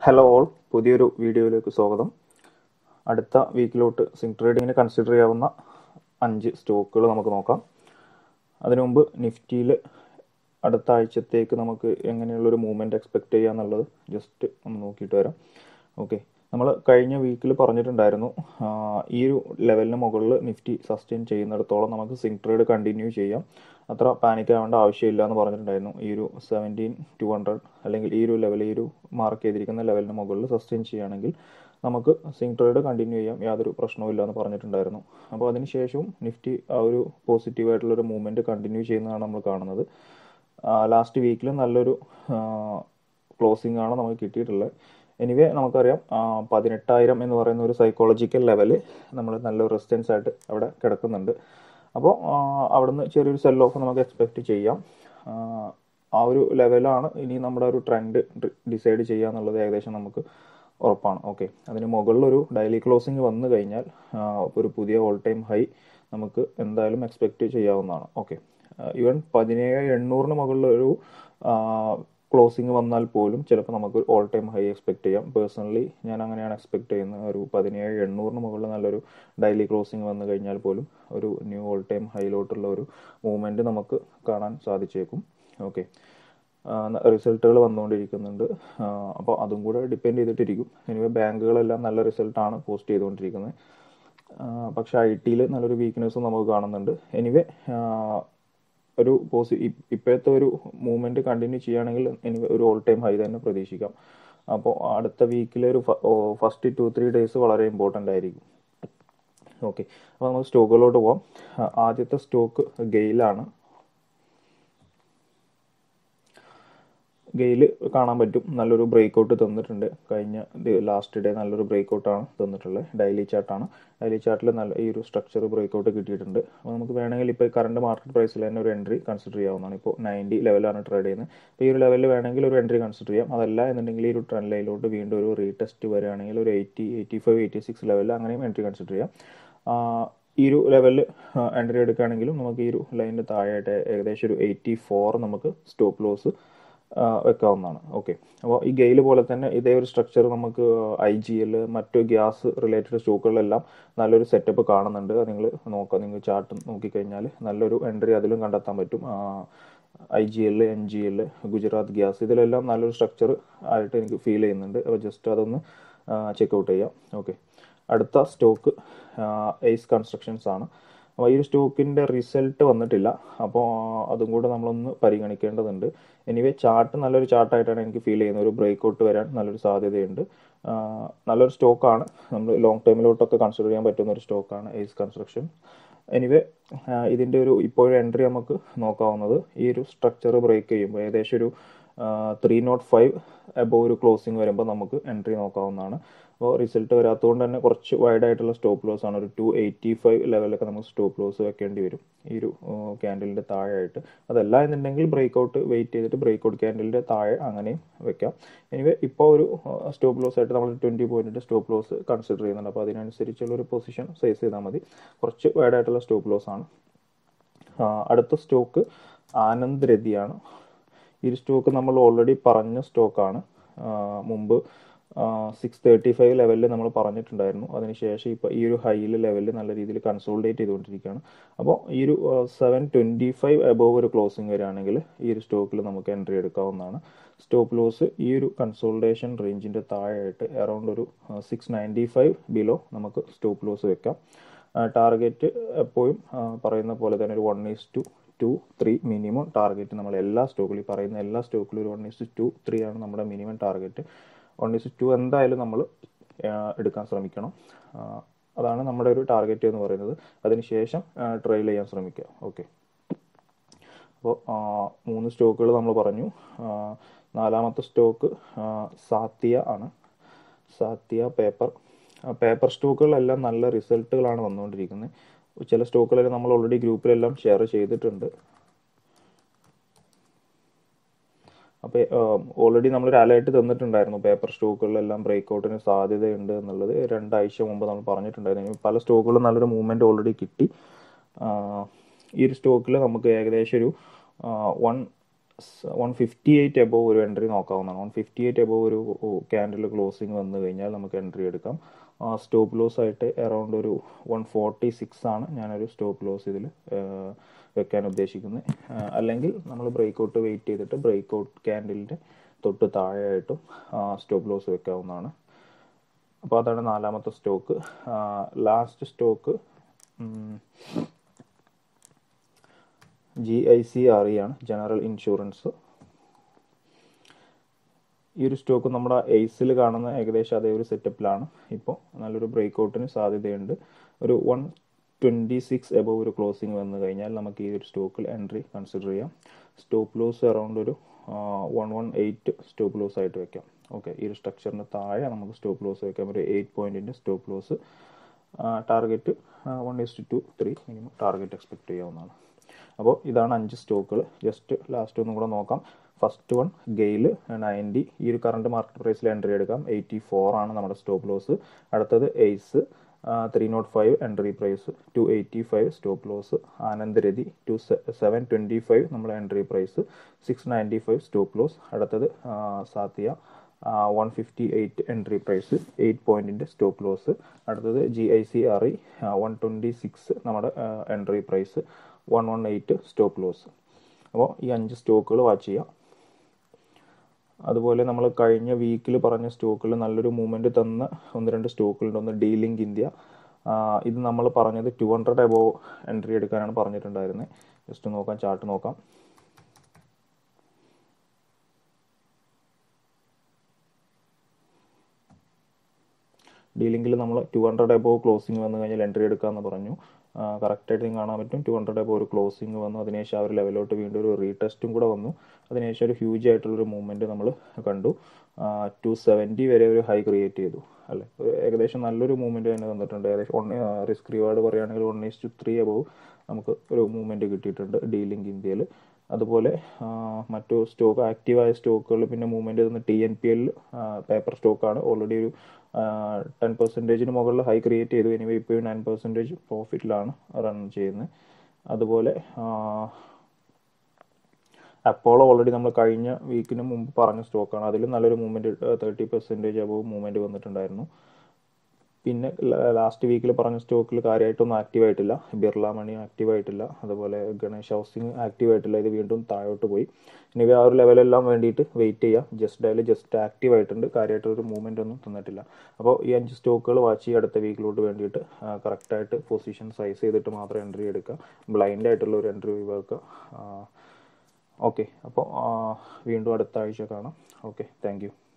hello all പുതിയൊരു വീഡിയോയിലേക്ക് സ്വാഗതം അടുത്ത വീക്കിലോട്ട് സിങ്ക് ട്രേഡിങ്ങിന് കൺസിഡർ ചെയ്യാവുന്ന അഞ്ച് സ്റ്റോക്കുകൾ നമുക്ക് നോക്കാം അതിനു മുമ്പ് നിഫ്റ്റിയിൽ അടുത്ത ആഴ്ചത്തേക്ക് നമുക്ക് എങ്ങനെയുള്ളൊരു മൂവ്മെൻറ്റ് എക്സ്പെക്റ്റ് ചെയ്യുക എന്നുള്ളത് ജസ്റ്റ് ഒന്ന് നോക്കിയിട്ട് വരാം ഓക്കെ നമ്മൾ കഴിഞ്ഞ വീക്കിൽ പറഞ്ഞിട്ടുണ്ടായിരുന്നു ആ, ഈ ഒരു ലെവലിന് മുകളിൽ നിഫ്റ്റി സസ്റ്റെയിൻ ചെയ്യുന്നിടത്തോളം നമുക്ക് സിങ്ക് ട്രേഡ് കണ്ടിന്യൂ ചെയ്യാം അത്ര പാനിക് ആവേണ്ട ആവശ്യമില്ല എന്ന് പറഞ്ഞിട്ടുണ്ടായിരുന്നു ഈ ഒരു സെവൻറ്റീൻ ടു ഹൺഡ്രഡ് അല്ലെങ്കിൽ ഈ ഒരു ലെവൽ ഈ ഒരു മാർക്ക് ചെയ്തിരിക്കുന്ന ലെവലിന് മുകളിൽ സസ്റ്റെയിൻ ചെയ്യുകയാണെങ്കിൽ നമുക്ക് സിങ്ക് ട്രേഡ് കണ്ടിന്യൂ ചെയ്യാം യാതൊരു പ്രശ്നവും ഇല്ല എന്ന് പറഞ്ഞിട്ടുണ്ടായിരുന്നു അപ്പോൾ അതിനുശേഷവും നിഫ്റ്റി ആ ഒരു പോസിറ്റീവായിട്ടുള്ളൊരു മൂവ്മെൻറ്റ് കണ്ടിന്യൂ ചെയ്യുന്നതാണ് നമ്മൾ കാണുന്നത് ലാസ്റ്റ് വീക്കിൽ നല്ലൊരു ക്ലോസിംഗ് ആണ് നമുക്ക് കിട്ടിയിട്ടുള്ളത് എനിവേ നമുക്കറിയാം ആ, പതിനെട്ടായിരം എന്ന് പറയുന്ന ഒരു സൈക്കോളജിക്കൽ ലെവല് നമ്മൾ നല്ലൊരു റെസിസ്റ്റൻസ് ആയിട്ട് അവിടെ കിടക്കുന്നുണ്ട് അപ്പോൾ അവിടുന്ന് ചെറിയൊരു സെൽ ഓഫ് നമുക്ക് എക്സ്പെക്റ്റ് ചെയ്യാം ആ, ആ ഒരു ലെവലാണ് ഇനി നമ്മുടെ ഒരു ട്രെൻഡ് ഡിസൈഡ് ചെയ്യുക എന്നുള്ളത് ഏകദേശം നമുക്ക് ഉറപ്പാണ് ഓക്കെ അതിന് മുകളിലൊരു ഡെയിലി ക്ലോസിംഗ് വന്നു കഴിഞ്ഞാൽ ആ, ഒരു പുതിയ ഓൾ ടൈം ഹൈ നമുക്ക് എന്തായാലും എക്സ്പെക്റ്റ് ചെയ്യാവുന്നതാണ് ഓക്കെ ഈവൻ പതിനേഴ് എണ്ണൂറിന് മുകളിലൊരു ക്ലോസിംഗ് വന്നാൽ പോലും ചിലപ്പോൾ നമുക്ക് ഓൾ ടൈം ഹൈ എക്സ്പെക്ട് ചെയ്യാം പേഴ്സണലി ഞാൻ അങ്ങനെയാണ് എക്സ്പെക്ട് ചെയ്യുന്നത് ഒരു പതിനേഴ് എണ്ണൂറിന് മുകളിൽ നല്ലൊരു ഡെയിലി ക്ലോസിംഗ് വന്നു കഴിഞ്ഞാൽ പോലും ഒരു ന്യൂ ഓൾ ടൈം ഹൈയിലോട്ടുള്ള ഒരു മൂവ്മെൻറ്റ് നമുക്ക് കാണാൻ സാധിച്ചേക്കും ഓക്കെ റിസൾട്ടുകൾ വന്നുകൊണ്ടിരിക്കുന്നുണ്ട് അപ്പോൾ അതും കൂടെ ഡിപ്പെൻഡ് ചെയ്തിട്ടിരിക്കും എനിവേ ബാങ്കുകളെല്ലാം നല്ല റിസൾട്ടാണ് പോസ്റ്റ് ചെയ്തുകൊണ്ടിരിക്കുന്നത് ആ, പക്ഷേ ഐ ടിയിൽ നല്ലൊരു വീക്ക്നെസ്സും നമുക്ക് കാണുന്നുണ്ട് എനിവേ ഒരു പോസി ഇ- ഇപ്പോഴത്തെ ഒരു മൂവ്മെൻറ്റ് കണ്ടിന്യൂ ചെയ്യുകയാണെങ്കിൽ എനിവേ ഒരു ഓൾ ടൈം ഹൈ തന്നെ പ്രതീക്ഷിക്കാം അപ്പോൾ അടുത്ത വീക്കിലെ ഒരു ഫസ്റ്റ് ടു ത്രീ ഡേയ്സ് വളരെ ഇമ്പോർട്ടൻ്റ് ആയിരിക്കും ഓക്കെ അപ്പോൾ നമുക്ക് സ്റ്റോക്കുകളിലോട്ട് പോവാം ആ, ആദ്യത്തെ സ്റ്റോക്ക് ഗെയിലാണ് ഗെയിൽ കാണാൻ പറ്റും നല്ലൊരു ബ്രേക്ക് ഔട്ട് തന്നിട്ടുണ്ട് കഴിഞ്ഞ ലാസ്റ്റ് ഡേ നല്ലൊരു ബ്രേക്ക് ഔട്ടാണ് തന്നിട്ടുള്ളത് ഡെയിലി ചാർട്ടാണ് ഡെയിലി ചാർട്ടിൽ നല്ല ഈ ഒരു സ്ട്രക്ചർ ബ്രേക്ക് ഔട്ട് കിട്ടിയിട്ടുണ്ട് അപ്പോൾ നമുക്ക് വേണമെങ്കിൽ ഇപ്പോൾ കറണ്ട് മാർക്കറ്റ് പ്രൈസിൽ തന്നെ ഒരു എൻട്രി കൺസിഡർ ചെയ്യാവുന്നതാണ് ഇപ്പോൾ നയൻറ്റി ലെവലാണ് ട്രേഡ് ചെയ്യുന്നത് അപ്പോൾ ഈ ഒരു ലെവലിൽ വേണമെങ്കിൽ ഒരു എൻട്രി കൺസിഡർ ചെയ്യാം അതല്ല എന്നുണ്ടെങ്കിൽ ഈ ഒരു ട്രെൻഡ് ലൈനിലോട്ട് വീണ്ടും ഒരു റീടെസ്റ്റ് വരികയാണെങ്കിൽ ഒരു eighty eighty five eighty six ലെവലിൽ അങ്ങനെയും എൻട്രി കൺസിഡർ ചെയ്യാം ആ, ഈ ഒരു ലെവലിൽ എൻട്രി എടുക്കുകയാണെങ്കിലും നമുക്ക് ഈ ഒരു ലൈനിൻ്റെ താഴെയായിട്ട് ഏകദേശം ഒരു എയ്റ്റി ഫോർ നമുക്ക് സ്റ്റോപ്പ് ലോസ് വെക്കാവുന്നതാണ് ഓക്കെ അപ്പോൾ ഈ ഗെയിൽ പോലെ തന്നെ ഇതേ ഒരു സ്ട്രക്ചർ നമുക്ക് ഐ ജി എൽ മറ്റു ഗ്യാസ് റിലേറ്റഡ് സ്റ്റോക്കുകളിലെല്ലാം നല്ലൊരു സെറ്റപ്പ് കാണുന്നുണ്ട് അത് നിങ്ങൾ നോക്കാം നിങ്ങൾ ചാർട്ട് നോക്കിക്കഴിഞ്ഞാൽ നല്ലൊരു എൻട്രി അതിലും കണ്ടെത്താൻ പറ്റും I G L N G L Gujarat gas ഇതിലെല്ലാം നല്ലൊരു സ്ട്രക്ചർ ആയിട്ട് എനിക്ക് ഫീൽ ചെയ്യുന്നുണ്ട് അപ്പോൾ ജസ്റ്റ് അതൊന്ന് ചെക്ക് ഔട്ട് ചെയ്യാം ഓക്കെ അടുത്ത സ്റ്റോക്ക് എയ്സ് കൺസ്ട്രക്ഷൻസ് ആണ് അപ്പോൾ ഈ ഒരു സ്റ്റോക്കിൻ്റെ റിസൾട്ട് വന്നിട്ടില്ല അപ്പോൾ അതും കൂടെ നമ്മളൊന്ന് പരിഗണിക്കേണ്ടതുണ്ട് എനിവേ ചാർട്ട് നല്ലൊരു ചാർട്ടായിട്ടാണ് എനിക്ക് ഫീൽ ചെയ്യുന്നത് ഒരു ബ്രേക്ക് ഔട്ട് വരാൻ നല്ലൊരു സാധ്യതയുണ്ട് ആ, നല്ലൊരു സ്റ്റോക്കാണ് നമ്മൾ ലോങ് ടൈമിലോട്ടൊക്കെ കൺസിഡർ ചെയ്യാൻ പറ്റുന്ന ഒരു സ്റ്റോക്കാണ് എയ്സ് കൺസ്ട്രക്ഷൻ എനിവേ ഇതിൻ്റെ ഒരു ഇപ്പോഴും എൻട്രി നമുക്ക് നോക്കാവുന്നത് ഈ ഒരു സ്ട്രക്ചർ ബ്രേക്ക് ചെയ്യുമ്പോൾ ഏകദേശം ഒരു ത്രീ നോട്ട് ഫൈവ് എബോവ് ഒരു ക്ലോസിംഗ് വരുമ്പോൾ നമുക്ക് എൻട്രി നോക്കാവുന്നതാണ് അപ്പോൾ റിസൾട്ട് വരാത്തതുകൊണ്ട് തന്നെ കുറച്ച് വൈഡ് ആയിട്ടുള്ള സ്റ്റോപ്പ് ലോസ് ആണ് ഒരു ടു എയ്റ്റി ഫൈവ് ലെവലൊക്കെ നമുക്ക് സ്റ്റോപ്പ് ലോസ് വെക്കേണ്ടി വരും ഈ ഒരു ക്യാൻഡലിൻ്റെ താഴെയായിട്ട് അതല്ല എന്നുണ്ടെങ്കിൽ ബ്രേക്ക് ഔട്ട് വെയിറ്റ് ചെയ്തിട്ട് ബ്രേക്ക് ഔട്ട് ക്യാൻഡലിൻ്റെ താഴെ അങ്ങനെയും വെക്കാം എനിവേ ഇപ്പോൾ ഒരു സ്റ്റോപ്പ് ലോസ് ആയിട്ട് നമ്മൾ ട്വൻറ്റി പോയിൻറ്റിൻ്റെ സ്റ്റോപ്പ് ലോസ് കൺസിഡർ ചെയ്യുന്നുണ്ട് അപ്പോൾ അതിനനുസരിച്ചുള്ള ഒരു പൊസിഷൻ സൈസ് ചെയ്താൽ മതി കുറച്ച് വൈഡ് ആയിട്ടുള്ള സ്റ്റോപ്പ് ലോസ് ആണ് ആ, അടുത്ത സ്റ്റോക്ക് ആനന്ദ് രതിയാണ് ഈ ഒരു സ്റ്റോക്ക് നമ്മൾ ഓൾറെഡി പറഞ്ഞ സ്റ്റോക്കാണ് മുമ്പ് സിക്സ് തേർട്ടി ഫൈവ് ലെവലിൽ നമ്മൾ പറഞ്ഞിട്ടുണ്ടായിരുന്നു അതിനുശേഷം ഇപ്പോൾ ഈ ഒരു ഹൈയിൽ ലെവലിൽ നല്ല രീതിയിൽ കൺസോൾഡേറ്റ് ചെയ്തുകൊണ്ടിരിക്കുകയാണ് അപ്പോൾ ഈ ഒരു സെവൻ ട്വൻറ്റി ഫൈവ് എബോവ് ഒരു ക്ലോസിംഗ് വരികയാണെങ്കിൽ ഈ ഒരു സ്റ്റോക്കിൽ നമുക്ക് എൻട്രി എടുക്കാവുന്നതാണ് സ്റ്റോപ്പ് ലോസ് ഈ ഒരു കൺസോൾട്ടേഷൻ റേഞ്ചിൻ്റെ താഴെയായിട്ട് അറൗണ്ട് ഒരു സിക്സ് നയൻറ്റി ഫൈവ് ബിലോ നമുക്ക് സ്റ്റോപ്പ് ലോസ് വെക്കാം ടാർഗറ്റ് എപ്പോഴും ആ, പറയുന്ന പോലെ തന്നെ ഒരു one is to two three minimum target നമ്മൾ എല്ലാ സ്റ്റോക്കിലും ഈ പറയുന്ന എല്ലാ സ്റ്റോക്കിലും ഒരു വൺ ഈസ് ടു ത്രീ ആണ് നമ്മുടെ minimum target one is to എന്തായാലും നമ്മൾ എടുക്കാൻ ശ്രമിക്കണം ആ, അതാണ് നമ്മുടെ ഒരു ടാർഗറ്റ് എന്ന് പറയുന്നത് അതിനുശേഷം ട്രയൽ ചെയ്യാൻ ശ്രമിക്കുക ഓക്കെ അപ്പോൾ മൂന്ന് സ്റ്റോക്കുകൾ നമ്മൾ പറഞ്ഞു ആ, നാലാമത്തെ സ്റ്റോക്ക് സാത്തിയ ആണ് സാത്തിയ പേപ്പർ പേപ്പർ സ്റ്റോക്കുകളെല്ലാം നല്ല റിസൾട്ടുകളാണ് വന്നുകൊണ്ടിരിക്കുന്നത് ചില സ്റ്റോക്കുകളെല്ലാം നമ്മൾ ഓൾറെഡി ഗ്രൂപ്പിലെല്ലാം ഷെയർ ചെയ്തിട്ടുണ്ട് അപ്പോൾ ഓൾറെഡി നമ്മളൊരു അലേർട്ട് തന്നിട്ടുണ്ടായിരുന്നു പേപ്പർ സ്റ്റോക്കുകളിലെല്ലാം ബ്രേക്ക് ഔട്ടിന് സാധ്യതയുണ്ട് എന്നുള്ളത് രണ്ടാഴ്ച മുമ്പ് നമ്മൾ പറഞ്ഞിട്ടുണ്ടായിരുന്നു ഇനി പല സ്റ്റോക്കുകളും നല്ലൊരു മൂവ്മെൻറ്റ് ഓൾറെഡി കിട്ടി ആ, ഈ ഒരു സ്റ്റോക്കിൽ നമുക്ക് ഏകദേശം ഒരു one one fifty eight above ഒരു എൻട്രി നോക്കാവുന്നതാണ് വൺ ഫിഫ്റ്റി എയ്റ്റ് എബോവ് ഒരു ക്യാൻഡിൽ ക്ലോസിങ് വന്നു കഴിഞ്ഞാൽ നമുക്ക് എൻട്രി എടുക്കാം സ്റ്റോപ്പ് ലോസ് ആയിട്ട് അറൗണ്ട് ഒരു വൺ ഫോർട്ടി സിക്സ് ആണ് ഞാനൊരു സ്റ്റോപ്പ് ലോസ് ഇതിൽ വെക്കാൻ ഉദ്ദേശിക്കുന്നത് അല്ലെങ്കിൽ നമ്മൾ ബ്രേക്ക് ഔട്ട് വെയിറ്റ് ചെയ്തിട്ട് ബ്രേക്ക് ഔട്ട് ക്യാൻഡിലിൻ്റെ തൊട്ട് താഴെയായിട്ടും സ്റ്റോപ്പ് ലോസ് വെക്കാവുന്നതാണ് അപ്പോൾ അതാണ് നാലാമത്തെ stock last stock G I C R E ആണ് ജനറൽ ഇൻഷുറൻസ് ഈ ഒരു സ്റ്റോക്ക് നമ്മുടെ എയ്സിൽ കാണുന്ന ഏകദേശം അതേ ഒരു സെറ്റപ്പിലാണ് ഇപ്പോൾ നല്ലൊരു ബ്രേക്ക് ഔട്ടിന് സാധ്യതയുണ്ട് ഒരു വൺ ട്വൻറ്റി സിക്സ് എബവ് ഒരു ക്ലോസിംഗ് വന്നു കഴിഞ്ഞാൽ നമുക്ക് ഈ ഒരു സ്റ്റോക്കിൽ എൻട്രി കൺസിഡർ ചെയ്യാം സ്റ്റോപ്പ് ലോസ് അറൗണ്ട് ഒരു one one eight stop loss ആയിട്ട് വെക്കാം ഓക്കെ ഈ ഒരു സ്ട്രക്ചറിന് താഴെ നമുക്ക് സ്റ്റോപ്പ് ലോസ് വെക്കാം ഒരു എയ്റ്റ് പോയിൻറ്റിൻ്റെ stop loss target one is two three minimum target expect ചെയ്യാവുന്നതാണ് അപ്പോൾ ഇതാണ് അഞ്ച് സ്റ്റോക്കുകൾ ജസ്റ്റ് ലാസ്റ്റ് ഒന്നും കൂടെ നോക്കാം ഫസ്റ്റ് വൺ ഗെയിൽ നയൻറ്റി ഈ ഒരു കറണ്ട് മാർക്കറ്റ് പ്രൈസിൽ എൻട്രി എടുക്കാം എയ്റ്റി ഫോർ ആണ് നമ്മുടെ സ്റ്റോപ്പ് ലോസ് അടുത്തത് ACE three nought five entry price two eighty five stop loss Anand Rathi two seven twenty five നമ്മുടെ entry price six ninety five stop loss അടുത്തത് Satia one fifty eight entry price eight പോയിൻറ്റിൻ്റെ stop loss അടുത്തത് G I C R E one twenty six നമ്മുടെ entry price one one eight stop loss അപ്പോൾ ഈ അഞ്ച് സ്റ്റോക്കുകൾ watch ചെയ്യാം അതുപോലെ നമ്മൾ കഴിഞ്ഞ വീക്കിൽ പറഞ്ഞ സ്റ്റോക്കിൽ നല്ലൊരു മൂവ്മെൻറ്റ് തന്ന ഒന്ന് രണ്ട് സ്റ്റോക്കുകളുണ്ട് ഒന്ന് ഡീലിങ്ക് ഇന്ത്യ ഇത് നമ്മൾ പറഞ്ഞത് ടു ഹൺഡ്രഡ് എബോവ് എൻട്രി എടുക്കാനാണ് പറഞ്ഞിട്ടുണ്ടായിരുന്നത് ജസ്റ്റ് നോക്കാം ചാർട്ട് നോക്കാം ഡീലിംഗിൽ നമ്മൾ ടു ഹൺഡ്രഡ് എബോവ് ക്ലോസിംഗ് വന്നു കഴിഞ്ഞാൽ എൻട്രി എടുക്കാമെന്ന് പറഞ്ഞു കറക്റ്റായിട്ട് നിങ്ങൾക്ക് കാണാൻ പറ്റും ടു ഹൺഡ്രഡ് എബോവ് ഒരു ക്ലോസിംഗ് വന്നു അതിനുശേഷം ആ ഒരു ലെവലോട്ട് വീണ്ടും ഒരു റീടെസ്റ്റും കൂടെ വന്നു അതിനുശേഷം ഒരു ഹ്യൂജ് ആയിട്ടുള്ളൊരു മൂവ്മെൻറ്റ് നമ്മൾ കണ്ടു ടു സെവൻറ്റി വരെ ഒരു ഹൈ ക്രിയേറ്റ് ചെയ്തു അല്ലേ ഏകദേശം നല്ലൊരു മൂവ്മെൻറ്റ് തന്നെ തന്നിട്ടുണ്ട് ഏകദേശം വൺ റിസ്ക് റിവാർഡ് പറയുകയാണെങ്കിൽ one is to three above നമുക്ക് ഒരു മൂവ്മെൻറ്റ് കിട്ടിയിട്ടുണ്ട് ഡീലിംഗ് ഇന്ത്യയിൽ അതുപോലെ മറ്റു സ്റ്റോക്ക് ആക്റ്റീവായ സ്റ്റോക്കുകൾ പിന്നെ മൂവ്മെൻറ്റ് തന്ന T N P L paper സ്റ്റോക്കാണ് ഓൾറെഡി ഒരു ടെൻ പെർസെൻറ്റേജിന് മുകളിൽ ഹൈ ക്രിയേറ്റ് ചെയ്തു എനിവേ ഇപ്പോൾ നയൻ പെർസെൻറ്റേജ് പ്രോഫിറ്റിലാണ് റൺ ചെയ്യുന്നത് അതുപോലെ അപ്പോളോ ഓൾറെഡി നമ്മൾ കഴിഞ്ഞ വീക്കിന് മുമ്പ് പറഞ്ഞ സ്റ്റോക്കാണ് അതിലും നല്ലൊരു movement thirty percentage above movement വന്നിട്ടുണ്ടായിരുന്നു പിന്നെ ലാസ്റ്റ് വീക്കിൽ പറഞ്ഞ സ്റ്റോക്കിൽ കാര്യമായിട്ടൊന്നും ആക്റ്റീവ് ആയിട്ടില്ല ബിർള മണി ആക്റ്റീവ് ആയിട്ടില്ല അതുപോലെ ഗണേഷ് ഹൗസിംഗ് ആക്റ്റീവ് ആയിട്ടില്ല ഇത് വീണ്ടും താഴോട്ട് പോയി ഇനി ആ ഒരു ലെവലെല്ലാം വേണ്ടിയിട്ട് വെയിറ്റ് ചെയ്യാം ജസ്റ്റ് ഡയൽ ജസ്റ്റ് ആക്റ്റീവ് ആയിട്ടുണ്ട് കാര്യമായിട്ടൊരു മൂവ്മെൻ്റ് ഒന്നും തന്നിട്ടില്ല അപ്പോൾ ഈ അഞ്ച് സ്റ്റോക്കുകൾ വാച്ച് ചെയ്യുക അടുത്ത വീക്കിലോട്ട് വേണ്ടിയിട്ട് കറക്റ്റായിട്ട് പൊസിഷൻ സൈസ് ചെയ്തിട്ട് മാത്രം എൻട്രി എടുക്കുക ബ്ലൈൻഡ് ആയിട്ടുള്ള ഒരു എൻട്രി ഒഴിവാക്കുക ഓക്കെ അപ്പോൾ വീണ്ടും അടുത്ത ആഴ്ച കാണാം ഓക്കെ താങ്ക്